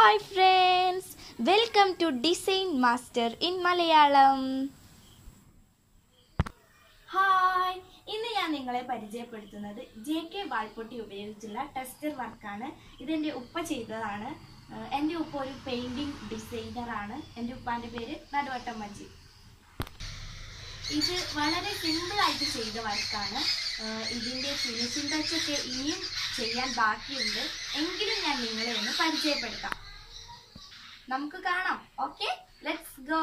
hi friends welcome to design master in Malayalam hi ഇന്ന് ഞാൻ നിങ്ങളെ പരിചയപ്പെടുത്തുന്നത് ജെ കെ വാൾപ്പൊട്ടി ഉപയോഗിച്ചുള്ള ടെസ്റ്റർ വർക്കാണ് ഇതെൻ്റെ ഉപ്പ ചെയ്തതാണ് ഏഹ് എൻ്റെ ഉപ്പ ഒരു പെയിൻറ്റിംഗ് ഡിസൈനറാണ് എൻ്റെ ഉപ്പാൻ്റെ പേര് നടുവട്ടം മജി ഇത് വളരെ സിമ്പിളായിട്ട് ചെയ്ത വർക്കാണ് ഏഹ് ഇതിൻ്റെ ഫിനിഷിംഗ് ടച്ചൊക്കെ ഇനിയും ചെയ്യാൻ ബാക്കിയുണ്ട് എങ്കിലും ഞാൻ നിങ്ങളെ ഒന്ന് പരിചയപ്പെടുത്താം നമുക്ക് കാണാം ഓക്കെ ലെറ്റ്സ് ഗോ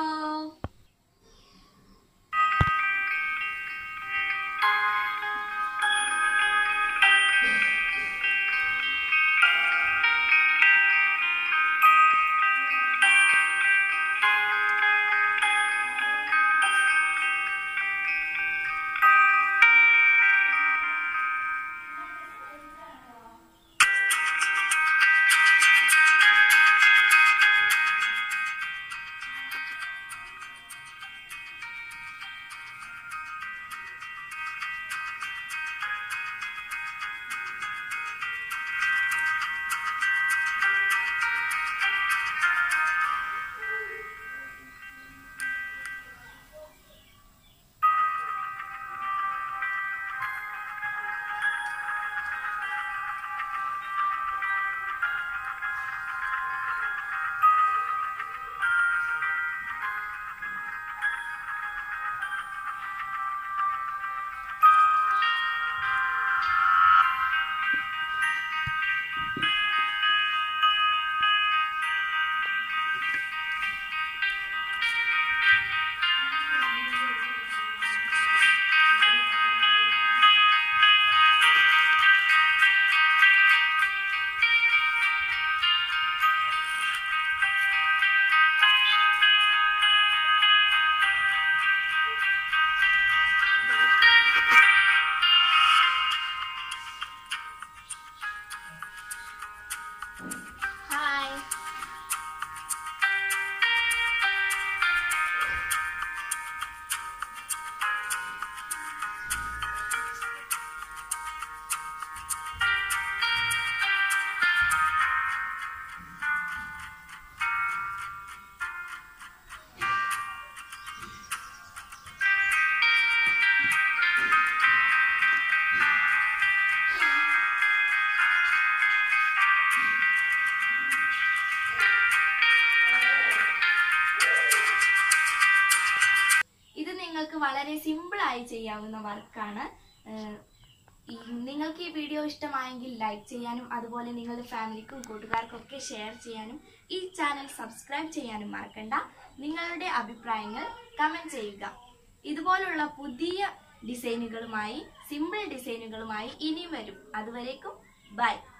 ഹായ് ഇത് നിങ്ങൾക്ക് വളരെ സിമ്പിളായി ചെയ്യാവുന്ന വർക്കാണ് നിങ്ങൾക്ക് ഈ വീഡിയോ ഇഷ്ടമായെങ്കിൽ ലൈക്ക് ചെയ്യാനും അതുപോലെ നിങ്ങളുടെ ഫാമിലിക്കും കൂട്ടുകാർക്കും ഒക്കെ ഷെയർ ചെയ്യാനും ഈ ചാനൽ സബ്സ്ക്രൈബ് ചെയ്യാനും മറക്കണ്ട നിങ്ങളുടെ അഭിപ്രായങ്ങൾ കമൻറ്റ് ചെയ്യുക ഇതുപോലുള്ള പുതിയ ഡിസൈനുകളുമായി സിമ്പിൾ ഡിസൈനുകളുമായി ഇനിയും വരും അതുവരേക്കും ബൈ